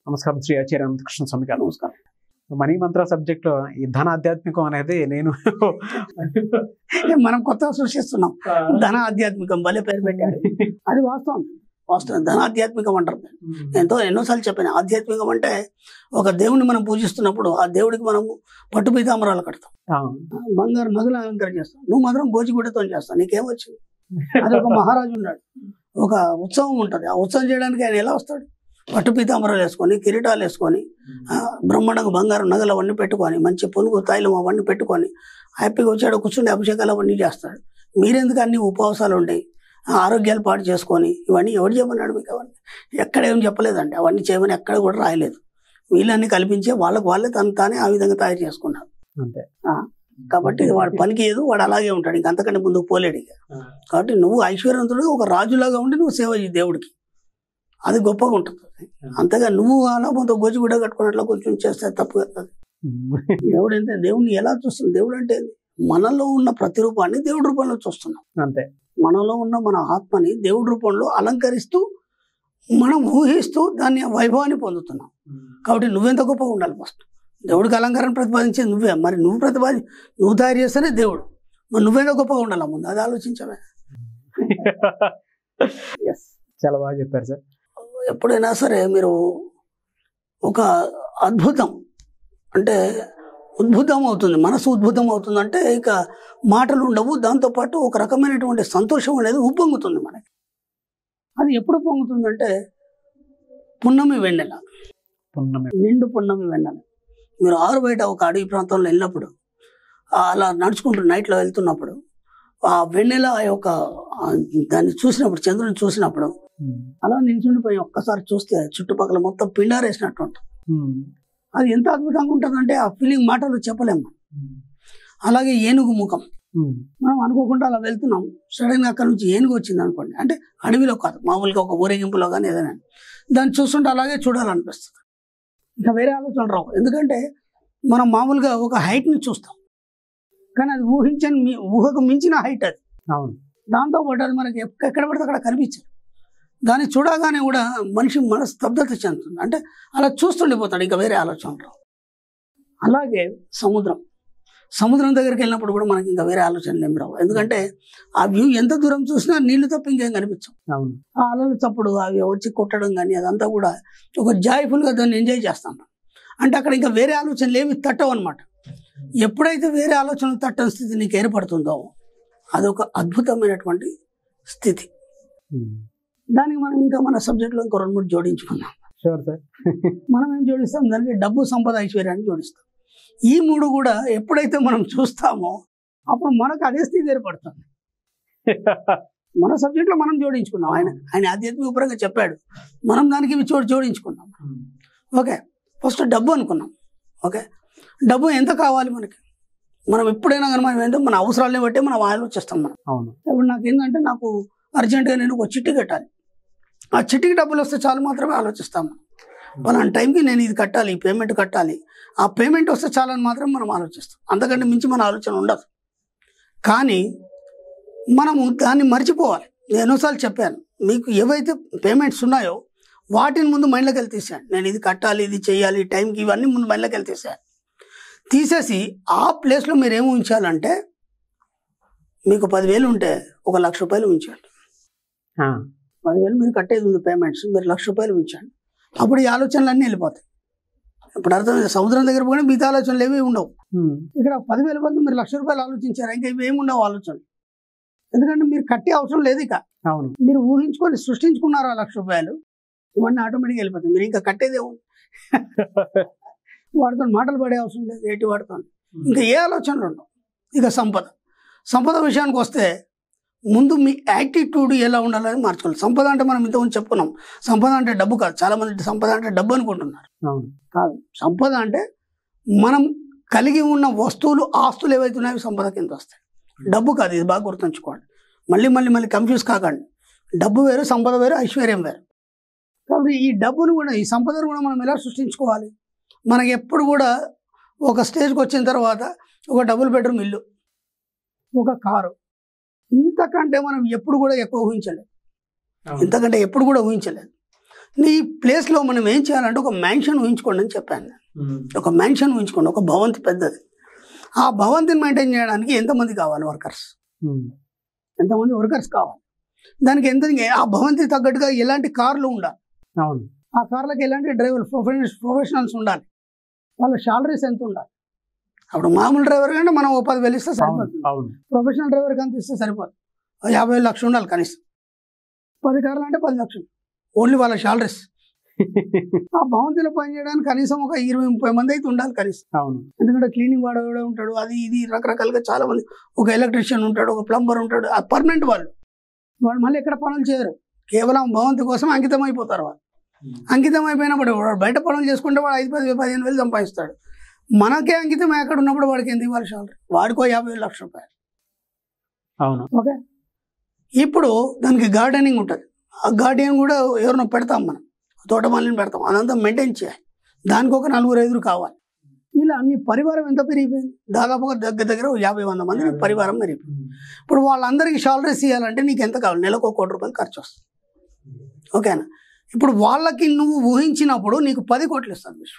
నమస్కారం శ్రీ ఆచార్య అనంతకృష్ణ స్వామి గారు నమస్కారం మనీ మంత్ర సబ్జెక్ట్ లో ఈ ధన ఆధ్యాత్మికం అనేది నేను మనం కొత్తగా సృష్టిస్తున్నాం ధన ఆధ్యాత్మికం భలే పేరు పెట్టారు అది వాస్తవం వాస్తవం ధన ఆధ్యాత్మికం అంటారు ఎంతో ఎన్నోసార్లు చెప్పాను ఆధ్యాత్మికం అంటే ఒక దేవుడిని మనం పూజిస్తున్నప్పుడు ఆ దేవుడికి మనం పట్టు పీతాంబరాలు కడతాం ఆ, బంగారు నదులు అలంకరణ చేస్తాం నువ్వు మాత్రం గోచిగుడ్డతో చేస్తావు నీకేమొచ్చింది అది ఒక మహారాజు ఉన్నాడు ఒక ఉత్సవం ఉంటుంది ఆ ఉత్సవం చేయడానికి ఆయన ఎలా వస్తాడు పట్టు పీతాంబరాలు వేసుకొని కిరీటాలు వేసుకొని ఆ, బ్రహ్మాండంగా బంగారం నగలు అవన్నీ పెట్టుకొని మంచి పునుగు తైలం అవన్నీ పెట్టుకొని హ్యాపీగా వచ్చాడు కూర్చుని అభిషేకాలు అవన్నీ చేస్తాడు మీరెందుకు అన్ని ఉపవాసాలు ఉంటాయి ఆరోగ్యాలు పాటు చేసుకొని ఇవన్నీ ఎవడు చెప్పన్నాడు మీకు అవన్నీ ఎక్కడ ఏం చెప్పలేదండి అవన్నీ చేయమని ఎక్కడ కూడా రాయలేదు వీళ్ళన్నీ కల్పించే వాళ్ళకు వాళ్ళే తను తానే ఆ విధంగా తయారు చేసుకున్నారు అంతే కాబట్టి వాడు పనికి ఏదో వాడు అలాగే ఉంటాడు ఇంక అంతకంటే ముందుకు పోలేడు ఇక కాబట్టి నువ్వు ఐశ్వర్యవంతుడు ఒక రాజులాగా ఉండి నువ్వు సేవ చేయి దేవుడికి అది గొప్పగా ఉంటుంది అంతగా నువ్వు అలాభంతో గోచిగుడ్డ కట్టుకున్నట్లు కొంచెం చేస్తే తప్పు కదా అది. దేవుడు అంటే దేవుడిని ఎలా చూస్తుంది దేవుడు అంటే ఏంది? మనలో ఉన్న ప్రతిరూపాన్ని దేవుడి రూపంలో చూస్తున్నాం అంతే మనలో ఉన్న మన ఆత్మని దేవుడి రూపంలో అలంకరిస్తూ మనం ఊహిస్తూ దాన్ని వైభవాన్ని పొందుతున్నాం కాబట్టి నువ్వెంత గొప్పగా ఉండాలి ఫస్ట్ దేవుడికి అలంకారం ప్రతిపాదించేది నువ్వే మరి నువ్వు ప్రతిపాది నువ్వు తయారు చేస్తేనే దేవుడు మరి నువ్వెంత గొప్పగా ఉండాలి ముందు అది ఆలోచించవే చాలా బాగా చెప్పారు సార్ ఎప్పుడైనా సరే మీరు ఒక అద్భుతం అంటే ఉద్భుతం అవుతుంది మనసు ఉద్భుతం అవుతుంది అంటే ఇక మాటలు ఉండవు దాంతోపాటు ఒక రకమైనటువంటి సంతోషం అనేది ఉప్పొంగుతుంది మనకి అది ఎప్పుడు పొంగుతుందంటే పున్నమి వెన్నెల పున్నమి నిండు పున్నమి వెన్నెల మీరు ఆరు బయట ఒక అడవి ప్రాంతంలో వెళ్ళినప్పుడు ఆ అలా నడుచుకుంటూ నైట్లో వెళ్తున్నప్పుడు ఆ వెన్నెల యొక్క ఆ దాన్ని చూసినప్పుడు చంద్రుని చూసినప్పుడు ఉమ్, అలా నిల్చుండిపోయి ఒక్కసారి చూస్తే చుట్టుపక్కల మొత్తం పిండారేసినట్టు ఉంటుంది ఉమ్, అది ఎంత అద్భుతంగా ఉంటుందంటే ఆ ఫీలింగ్ మాటలు చెప్పలేము ఉమ్, అలాగే ఏనుగు ముఖం ఉమ్, మనం అనుకోకుండా అలా వెళ్తున్నాం సడన్ గా అక్కడ నుంచి ఏనుగు వచ్చింది అనుకోండి అంటే అడవిలో కాదు మామూలుగా ఒక ఊరేగింపులో కానీ ఏదైనా దాన్ని చూస్తుంటే అలాగే చూడాలనిపిస్తుంది ఇంకా వేరే ఆలోచన రావు ఎందుకంటే మనం మామూలుగా ఒక హైట్ని చూస్తాం కానీ అది ఊహించని మీ- ఊహకు మించిన హైట్ అది అవును దాంతో పాటు అది మనకి ఎక్క- ఎక్కడ పడితే అక్కడ కనిపించదు దాన్ని చూడగానే కూడా మనిషి మనసు స్తబ్దత చెందుతుంది అంటే అలా చూస్తుండిపోతాడు ఇంకా వేరే ఆలోచన రావు అలాగే సముద్రం సముద్రం దగ్గరికి వెళ్ళినప్పుడు కూడా మనకి ఇంకా వేరే ఆలోచనలు ఏం రావు ఎందుకంటే ఆ వ్యూ ఎంత దూరం చూసినా నీళ్లు తప్ప ఇంకేం కనిపించవు అవును ఆ అలలు చప్పుడు అవి వచ్చి కొట్టడం కానీ అదంతా కూడా ఒక జాయ్ఫుల్గా దాన్ని ఎంజాయ్ చేస్తాం అంటే అక్కడ ఇంకా వేరే ఆలోచనలు ఏమి తట్టవు అనమాట ఎప్పుడైతే వేరే ఆలోచనలు తట్టని స్థితి నీకు ఏర్పడుతుందో అదొక అద్భుతమైనటువంటి స్థితి ఉమ్, దానికి మనం ఇంకా మన సబ్జెక్ట్లో ఇంకో రెండు మూడు జోడించుకుందాం షూర్ సార్ మనం ఏం జోడిస్తాం దానికి డబ్బు సంపద ఐశ్వర్యాన్ని జోడిస్తాం ఈ మూడు కూడా ఎప్పుడైతే మనం చూస్తామో అప్పుడు మనకు అదే స్థితి ఏర్పడుతుంది మన సబ్జెక్ట్లో మనం జోడించుకున్నాం ఆయన ఆయన ఆధ్యాత్మిక పరంగా చెప్పాడు మనం దానికి ఇవి చోటు జోడించుకున్నాం ఓకే ఫస్ట్ డబ్బు అనుకున్నాం ఓకే డబ్బు ఎంత కావాలి మనకి మనం ఎప్పుడైనా కానీ మనం ఏంటో మన అవసరాలని బట్టి మనం ఆలోచిస్తాం మనం అవును ఇప్పుడు నాకు ఏంటంటే నాకు అర్జెంటుగా నేను ఒక చిట్టి కట్టాలి ఆ చిట్టికి డబ్బులు వస్తే చాలు మాత్రమే ఆలోచిస్తాం మనం పలానా టైంకి నేను ఇది కట్టాలి ఈ పేమెంట్ కట్టాలి ఆ పేమెంట్ వస్తే చాలని మాత్రం మనం ఆలోచిస్తాం అంతకంటే మించి మన ఆలోచన ఉండదు కానీ మనము దాన్ని మర్చిపోవాలి నేను ఎన్నోసార్లు చెప్పాను మీకు ఏవైతే పేమెంట్స్ ఉన్నాయో వాటిని ముందు మైండ్లోకి వెళ్ళి తీసాను నేను ఇది కట్టాలి ఇది చేయాలి ఈ టైంకి ఇవన్నీ ముందు మైండ్లోకి వెళ్ళి తీసాను తీసేసి ఆ ప్లేస్లో మీరు ఏమి ఉంచాలంటే మీకు పదివేలు ఉంటే ఒక లక్ష రూపాయలు ఉంచండి ఆ, పదివేలు మీరు కట్టేది ఉంది పేమెంట్స్ మీరు లక్ష రూపాయలు ఉంచండి అప్పుడు ఈ ఆలోచనలు అన్నీ వెళ్ళిపోతాయి ఇప్పుడు అర్థమైంది సముద్రం దగ్గర పోయినా మిగతా ఆలోచనలు ఏమీ ఉండవు ఉమ్, ఇక్కడ పదివేల బదులు మీరు లక్ష రూపాయలు ఆలోచించారు ఇంకా ఇవి ఏమి ఉండవు ఆలోచనలు ఎందుకంటే మీరు కట్టే అవసరం లేదు ఇక అవును మీరు ఊహించుకొని సృష్టించుకున్నారు ఆ లక్ష రూపాయలు ఇవన్నీ ఆటోమేటిక్గా వెళ్ళిపోతాయి మీరు ఇంకా కట్టేదే ఉంది వాడితో మాటలు పడే అవసరం లేదు ఏటి వాడుతో ఇంకా ఏ ఆలోచనలు ఉండవు ఇక సంపద సంపద విషయానికి వస్తే ముందు మీ యాటిట్యూడ్ ఎలా ఉండాలని మార్చుకోవాలి సంపద అంటే మనం ఇంతకుముందు చెప్పుకున్నాం సంపద అంటే డబ్బు కాదు చాలా మంది సంపద అంటే డబ్బు అనుకుంటున్నారు అవును కాదు సంపద అంటే మనం కలిగి ఉన్న వస్తువులు ఆస్తులు ఏవైతే ఉన్నాయో సంపద కింద వస్తాయి డబ్బు కాదు ఇది బాగా గుర్తుంచుకోండి మళ్ళీ మళ్ళీ మళ్ళీ కన్ఫ్యూజ్ కాకండి డబ్బు వేరు సంపద వేరు ఐశ్వర్యం వేరు కాబట్టి ఈ డబ్బును కూడా ఈ సంపదను కూడా మనం ఎలా సృష్టించుకోవాలి మనకి ఎప్పుడు కూడా ఒక స్టేజ్కి వచ్చిన తర్వాత ఒక డబుల్ బెడ్రూమ్ ఇల్లు ఒక కారు ఇంతకంటే మనం ఎప్పుడు కూడా ఎక్కువ ఊహించలేదు ఇంతకంటే ఎప్పుడు కూడా ఊహించలేదు నీ ప్లేస్లో మనం ఏం చేయాలంటే ఒక మ్యాన్షన్ ఊహించుకోండి అని చెప్పాను నేను. ఒక మ్యాన్షన్ ఊహించుకోండి ఒక భవంతి పెద్దది ఆ భవంతిని మెయింటైన్ చేయడానికి ఎంతమంది కావాలి వర్కర్స్ ఎంతమంది వర్కర్స్ కావాలి దానికి ఎంత ఆ భవంతి తగ్గట్టుగా ఎలాంటి కార్లు ఉండాలి అవును ఆ కార్లకు ఎలాంటి డ్రైవర్ ప్రొఫెషనల్స్ ప్రొఫెషనల్స్ ఉండాలి వాళ్ళ శాలరీస్ ఎంత ఉండాలి అప్పుడు మామూలు డ్రైవర్ కంటే మనం ఓ పది వేలు ఇస్తే అవును సరిపోతుంది అవును ప్రొఫెషనల్ డ్రైవర్కి అంత ఇస్తే సరిపోదు ఓ యాభై వేలు లక్షలు ఉండాలి కనీసం పది కార్లు అంటే పది లక్షలు ఓన్లీ వాళ్ళ శాలరీస్ ఆ భవంతిలో పనిచేయడానికి కనీసం ఒక ఇరవై ముప్పై మంది అయితే ఉండాలి కనీసం అవును ఎందుకంటే క్లీనింగ్ వాడు కూడా ఉంటాడు అది ఇది రకరకాలుగా చాలా మంది ఒక ఎలక్ట్రీషియన్ ఉంటాడు ఒక ప్లంబర్ ఉంటాడు ఆ పర్మనెంట్ వాళ్ళు వాళ్ళు మళ్ళీ ఎక్కడ పనులు చేయరు కేవలం భవంతి కోసం అంకితం అయిపోతారు వాళ్ళు అంకితం అయిపోయినప్పుడు వాడు బయట పనులు చేసుకుంటే వాడు ఐదు పది పదిహేను వేలు సంపాదిస్తాడు మనకే అంకితం ఎక్కడ ఉన్నప్పుడు వాడికి ఎంత ఇవ్వాలి శాలరీ వాడికో యాభై వేలు లక్ష రూపాయలు అవును ఓకే ఇప్పుడు దానికి గార్డెనింగ్ ఉంటుంది ఆ గార్డెన్ కూడా ఎవరినో పెడతాం మనం తోటమాలిని పెడతాం అదంతా మెయింటైన్ చేయాలి దానికి ఒక నలుగురు ఐదుగురు కావాలి ఇలా అన్ని పరివారం ఎంత పెరిగిపోయింది దాదాపుగా దగ్గర దగ్గర ఓ యాభై వంద మంది నీకు పరివారం పెరిగిపోయింది ఇప్పుడు వాళ్ళందరికీ శాలరీస్ ఇవ్వాలంటే నీకు ఎంత కావాలి నెలకు ఒక కోటి రూపాయలు ఖర్చు వస్తుంది ఓకేనా ఇప్పుడు వాళ్ళకి నువ్వు ఊహించినప్పుడు నీకు పది కోట్లు ఇస్తాను విశ్వం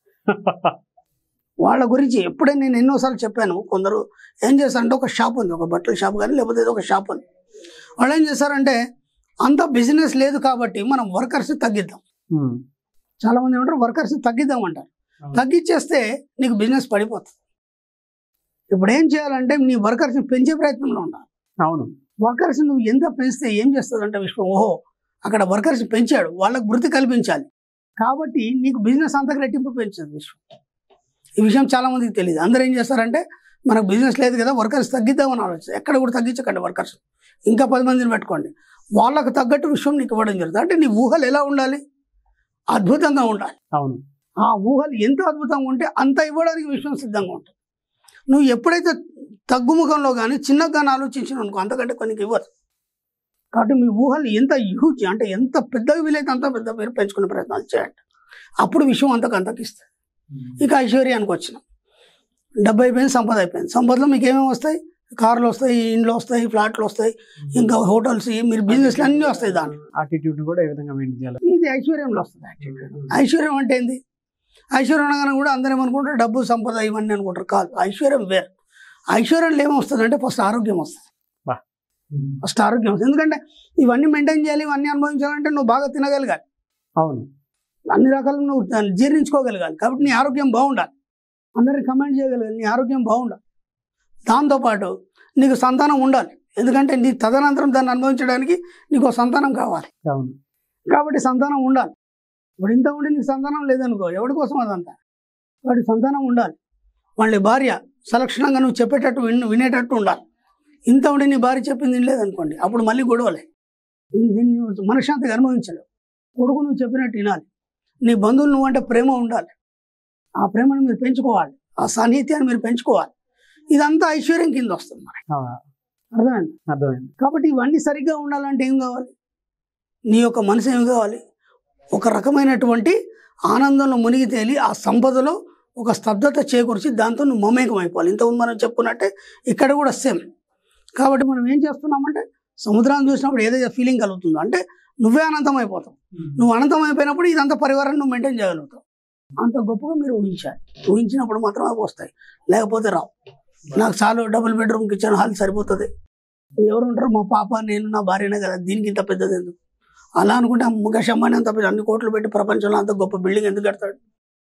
వాళ్ళ గురించి ఎప్పుడే నేను ఎన్నోసార్లు చెప్పాను కొందరు ఏం చేస్తారంటే ఒక షాప్ ఉంది ఒక బట్టల షాప్ కానీ లేకపోతే ఏదో ఒక షాప్ ఉంది వాళ్ళు ఏం చేస్తారంటే అంత బిజినెస్ లేదు కాబట్టి మనం వర్కర్స్ తగ్గిద్దాం ఉమ్. చాలా మంది ఏమంటారు వర్కర్స్ తగ్గిద్దాం అంటారు తగ్గించేస్తే నీకు బిజినెస్ పడిపోతుంది ఇప్పుడు ఏం చేయాలంటే నీ వర్కర్స్ని పెంచే ప్రయత్నంలో ఉండాలి అవును వర్కర్స్ నువ్వు ఎంత పెంచితే ఏం చేస్తుందంటే విశ్వం ఓహో అక్కడ వర్కర్స్ పెంచాడు వాళ్ళకు వృత్తి కల్పించాలి కాబట్టి నీకు బిజినెస్ అంతకు రెట్టింపు పెంచదు విశ్వం ఈ విషయం చాలా మందికి తెలియదు అందరూ ఏం చేస్తారంటే మనకు బిజినెస్ లేదు కదా వర్కర్స్ తగ్గిద్దామని ఆలోచన ఎక్కడ కూడా తగ్గించకండి వర్కర్స్ ఇంకా పది మందిని పెట్టుకోండి వాళ్ళకు తగ్గట్టు విషయం నీకు ఇవ్వడం జరుగుతుంది అంటే నీ ఊహలు ఎలా ఉండాలి అద్భుతంగా ఉండాలి అవును ఆ ఊహలు ఎంత అద్భుతంగా ఉంటే అంత ఇవ్వడానికి విశ్వం సిద్ధంగా ఉంటుంది నువ్వు ఎప్పుడైతే తగ్గుముఖంలో కానీ చిన్నగా కానీ ఆలోచించిన అనుకో అంతకంటే కొన్ని ఇవ్వదు కాబట్టి మీ ఊహలు ఎంత హ్యూజ్ అంటే ఎంత పెద్దగా వీలైతే అంత పెద్ద పేరు పెంచుకునే ప్రయత్నాలు చేయండి అప్పుడు విషయం అంతకు అంతకు ఇస్తుంది ఇక ఐశ్వర్యానికి వచ్చినాం డబ్బు అయిపోయింది సంపద అయిపోయింది సంపదలో మీకు ఏమేమి వస్తాయి కార్లు వస్తాయి ఇండ్లు వస్తాయి ఫ్లాట్లు వస్తాయి ఇంకా హోటల్స్ మీరు బిజినెస్లు అన్నీ వస్తాయి దాంట్లో ఆటిట్యూడ్ కూడా ఏ విధంగా మెయింటైన్ చేయాలి ఇది ఐశ్వర్యంలో వస్తుంది ఐశ్వర్యం అంటే ఏంది ఐశ్వర్యం అనగానే కూడా అందరూ ఏమనుకుంటారు డబ్బు సంపద ఇవన్నీ అనుకుంటారు కాదు ఐశ్వర్యం వేరు ఐశ్వర్యంలో ఏమొస్తుంది అంటే ఫస్ట్ ఆరోగ్యం వస్తుంది ఫస్ట్ ఆరోగ్యం వస్తుంది ఎందుకంటే ఇవన్నీ మెయింటైన్ చేయాలి ఇవన్నీ అనుభవించాలంటే నువ్వు బాగా తినగలగాలి అవును అన్ని రకాలు నువ్వు దాన్ని జీర్ణించుకోగలగాలి కాబట్టి నీ ఆరోగ్యం బాగుండాలి అందరికి కమెంట్ చేయగలగాలి నీ ఆరోగ్యం బాగుండాలి దాంతోపాటు నీకు సంతానం ఉండాలి ఎందుకంటే నీ తదనంతరం దాన్ని అనుభవించడానికి నీకు ఒక సంతానం కావాలి అవును కాబట్టి సంతానం ఉండాలి ఇప్పుడు ఇంత ఉండి నీకు సంతానం లేదనుకో ఎవరి కోసం అదంతా వాడి సంతానం ఉండాలి వాళ్ళ భార్య సలక్షణంగా నువ్వు చెప్పేటట్టు విన్ వినేటట్టు ఉండాలి ఇంత ఉండి నీ భార్య చెప్పింది లేదనుకోండి అప్పుడు మళ్ళీ గొడవలే దీన్ని దీన్ని నువ్వు మనశ్శాంతిగా అనుభవించలేవు కొడుకు నువ్వు చెప్పినట్టు వినాలి నీ బంధువులు నువ్వంటే ప్రేమ ఉండాలి ఆ ప్రేమను మీరు పెంచుకోవాలి ఆ సాన్నిహిత్యాన్ని మీరు పెంచుకోవాలి ఇదంతా ఐశ్వర్యం కింద వస్తుంది మనకి ఆ, అర్థమైంది అర్థమైంది కాబట్టి ఇవన్నీ సరిగ్గా ఉండాలంటే ఏం కావాలి నీ యొక్క మనసు ఏం కావాలి ఒక రకమైనటువంటి ఆనందంలో మునిగి తేలి ఆ సంపదలో ఒక స్తబ్దత చేకూర్చి దాంతో నువ్వు మమేకం అయిపోవాలి ఇంతకుముందు మనం చెప్పుకున్నట్టే ఇక్కడ కూడా సేమ్ కాబట్టి మనం ఏం చేస్తున్నామంటే సముద్రాన్ని చూసినప్పుడు ఏదైతే ఫీలింగ్ కలుగుతుందో అంటే నువ్వే అనంతం అయిపోతావు నువ్వు అనంతం అయిపోయినప్పుడు ఇదంతా పరివారాన్ని నువ్వు మెయింటైన్ చేయగలుగుతావు అంత గొప్పగా మీరు ఊహించాలి ఊహించినప్పుడు మాత్రం అవి వస్తాయి లేకపోతే రావు నాకు చాలు డబుల్ బెడ్రూమ్ కిచెన్ హాల్ సరిపోతుంది ఎవరు ఉంటారు మా పాప నేను నా భార్యనే కదా దీనికి ఇంత పెద్దది ఎందుకు అలా అనుకుంటే ఆ ముఖేష్ అంబానీ అంత పెద్ద అన్ని కోట్లు పెట్టి ప్రపంచంలో అంత గొప్ప బిల్డింగ్ ఎందుకు కడతాడు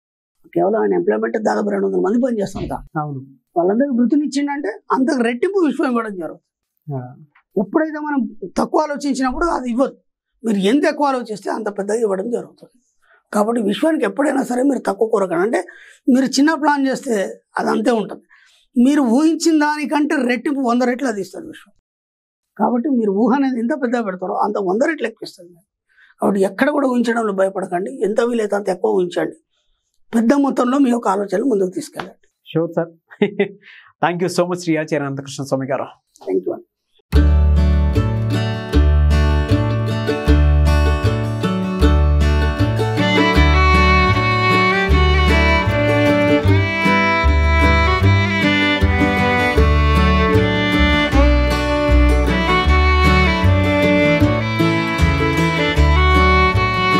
కేవలం ఆయన ఎంప్లాయ్మెంట్ దాదాపు రెండు వందల మంది పని చేస్తుంటారు అవును వాళ్ళందరికీ వృత్తిని ఇచ్చిండంటే అంతకు రెట్టింపు విశ్వం ఇవ్వడం జరుగుతుంది ఆ, ఎప్పుడైతే మనం తక్కువ ఆలోచించినప్పుడు అది ఇవ్వదు మీరు ఎంత ఎక్కువ ఆలోచిస్తే అంత పెద్దగా ఇవ్వడం జరుగుతుంది కాబట్టి విశ్వానికి ఎప్పుడైనా సరే మీరు తక్కువ కోరకండి అంటే మీరు చిన్న ప్లాన్ చేస్తే అది అంతే ఉంటుంది మీరు ఊహించిన దానికంటే రెట్టింపు వంద రెట్లు అది ఇస్తుంది విశ్వం కాబట్టి మీరు ఊహ అనేది ఎంత పెద్దగా పెడతారో అంత వంద రెట్లు ఎక్కిస్తుంది కాబట్టి ఎక్కడ కూడా ఊహించడంలో భయపడకండి ఎంత వీలైతే అంత ఎక్కువ ఊహించండి పెద్ద మొత్తంలో మీ యొక్క ఆలోచనలు ముందుకు తీసుకెళ్ళండి sure sir thank you so much Shri Acharya Anantakrishna Swami గారు థ్యాంక్ యూ